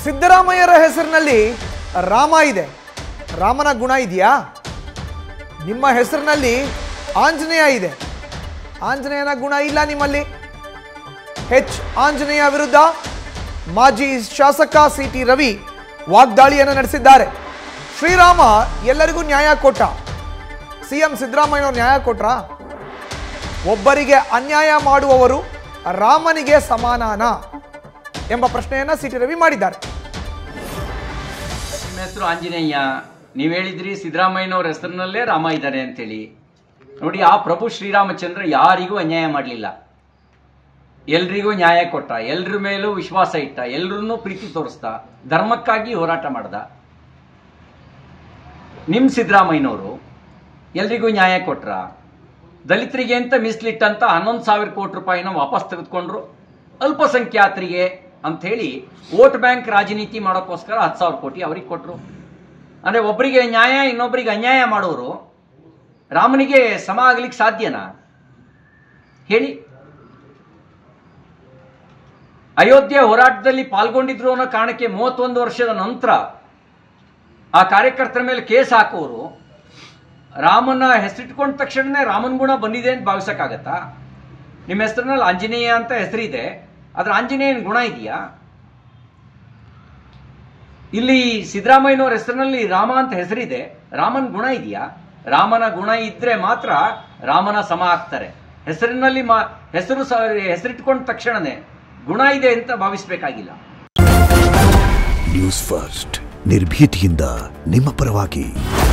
ಸಿದ್ದರಾಮಯ್ಯರ ಹೆಸರಿನಲ್ಲಿ ರಾಮ ಇದೆ ರಾಮನ ಗುಣ ಇದೆಯಾ ನಿಮ್ಮ ಹೆಸರಿನಲ್ಲಿ ಆಂಜನೇಯ ಇದೆ ಆಂಜನೇಯನ ಗುಣ ಇಲ್ಲ ನಿಮ್ಮಲ್ಲಿ ಹೆಚ್ ಆಂಜನೇಯ ವಿರುದ್ಧ ಮಾಜಿ ಶಾಸಕ ಸಿ ಟಿ ರವಿ ವಾಗ್ದಾಳಿಯನ್ನು ನಡೆಸಿದ್ದಾರೆ ಶ್ರೀರಾಮ ಎಲ್ಲರಿಗೂ ನ್ಯಾಯ ಕೊಟ್ಟ ಸಿಎಂ ಸಿದ್ದರಾಮಯ್ಯನವರು ನ್ಯಾಯ ಕೊಟ್ರಾ ಒಬ್ಬರಿಗೆ ಅನ್ಯಾಯ ಮಾಡುವವರು ರಾಮನಿಗೆ ಸಮಾನಾನ ಎಂಬ ಪ್ರಶ್ನೆಯನ್ನ ಸಿ ಟಿ ರವಿ ಮಾಡಿದ್ದಾರೆ ನಿಮ್ಮ ಹೆಸರು ಆಂಜನೇಯ ನೀವು ಹೇಳಿದ್ರಿ ಸಿದ್ದರಾಮಯ್ಯನವ್ರ ಹೆಸರಿನಲ್ಲೇ ರಾಮ ಇದ್ದಾರೆ ಅಂತೇಳಿ ನೋಡಿ ಆ ಪ್ರಭು ಶ್ರೀರಾಮಚಂದ್ರ ಯಾರಿಗೂ ಅನ್ಯಾಯ ಮಾಡಲಿಲ್ಲ ಎಲ್ರಿಗೂ ನ್ಯಾಯ ಕೊಟ್ಟ ಎಲ್ರ ಮೇಲೂ ವಿಶ್ವಾಸ ಇಟ್ಟ ಎಲ್ರನ್ನೂ ಪ್ರೀತಿ ತೋರಿಸ್ದ ಧರ್ಮಕ್ಕಾಗಿ ಹೋರಾಟ ಮಾಡ್ದ ನಿಮ್ಮ ಸಿದ್ದರಾಮಯ್ಯನವರು ಎಲ್ರಿಗೂ ನ್ಯಾಯ ಕೊಟ್ರ ದಲಿತರಿಗೆ ಅಂತ ಮೀಸಲಿಟ್ಟಂತ ಹನ್ನೊಂದು ಸಾವಿರ ಕೋಟಿ ರೂಪಾಯಿನ ವಾಪಸ್ ತೆಗೆದುಕೊಂಡ್ರು ಅಲ್ಪಸಂಖ್ಯಾತರಿಗೆ ಅಂತ ಹೇಳಿ ವೋಟ್ ಬ್ಯಾಂಕ್ ರಾಜನೀತಿ ಮಾಡೋಕ್ಕೋಸ್ಕರ ಹತ್ತು ಸಾವಿರ ಕೋಟಿ ಅವ್ರಿಗೆ ಕೊಟ್ಟರು ಅಂದರೆ ಒಬ್ಬರಿಗೆ ನ್ಯಾಯ ಇನ್ನೊಬ್ಬರಿಗೆ ಅನ್ಯಾಯ ಮಾಡೋರು ರಾಮನಿಗೆ ಸಮ ಆಗ್ಲಿಕ್ಕೆ ಸಾಧ್ಯನಾ ಹೇಳಿ ಅಯೋಧ್ಯೆ ಹೋರಾಟದಲ್ಲಿ ಪಾಲ್ಗೊಂಡಿದ್ರು ಅನ್ನೋ ಕಾರಣಕ್ಕೆ ಮೂವತ್ತೊಂದು ವರ್ಷದ ನಂತರ ಆ ಕಾರ್ಯಕರ್ತರ ಮೇಲೆ ಕೇಸ್ ಹಾಕೋರು ರಾಮನ ಹೆಸರಿಟ್ಕೊಂಡ ತಕ್ಷಣನೇ ರಾಮನ ಗುಣ ಬಂದಿದೆ ಅಂತ ಭಾವಿಸಕ್ಕಾಗತ್ತಾ ನಿಮ್ಮ ಹೆಸರಿನಲ್ಲಿ ಆಂಜನೇಯ ಅಂತ ಹೆಸರಿದೆ ಅದ್ರ ಆಂಜನೇಯನ ಗುಣ ಇದೆಯಾ ಇಲ್ಲಿ ಸಿದ್ದರಾಮಯ್ಯನವ್ರ ಹೆಸರಿನಲ್ಲಿ ರಾಮ ಅಂತ ಹೆಸರಿದೆ ರಾಮನ ಗುಣ ಇದೆಯಾ ರಾಮನ ಗುಣ ಇದ್ರೆ ಮಾತ್ರ ರಾಮನ ಸಮ ಆಗ್ತಾರೆ ಹೆಸರಿನಲ್ಲಿ ಮಾ ಹೆಸರು ಸ ಹೆಸರಿಟ್ಕೊಂಡ ತಕ್ಷಣನೇ ಗುಣ ಇದೆ ಅಂತ ಭಾವಿಸ್ಬೇಕಾಗಿಲ್ಲ ನ್ಯೂಸ್ ಫಸ್ಟ್ ನಿರ್ಭೀತಿಯಿಂದ ನಿಮ್ಮ ಪರವಾಗಿ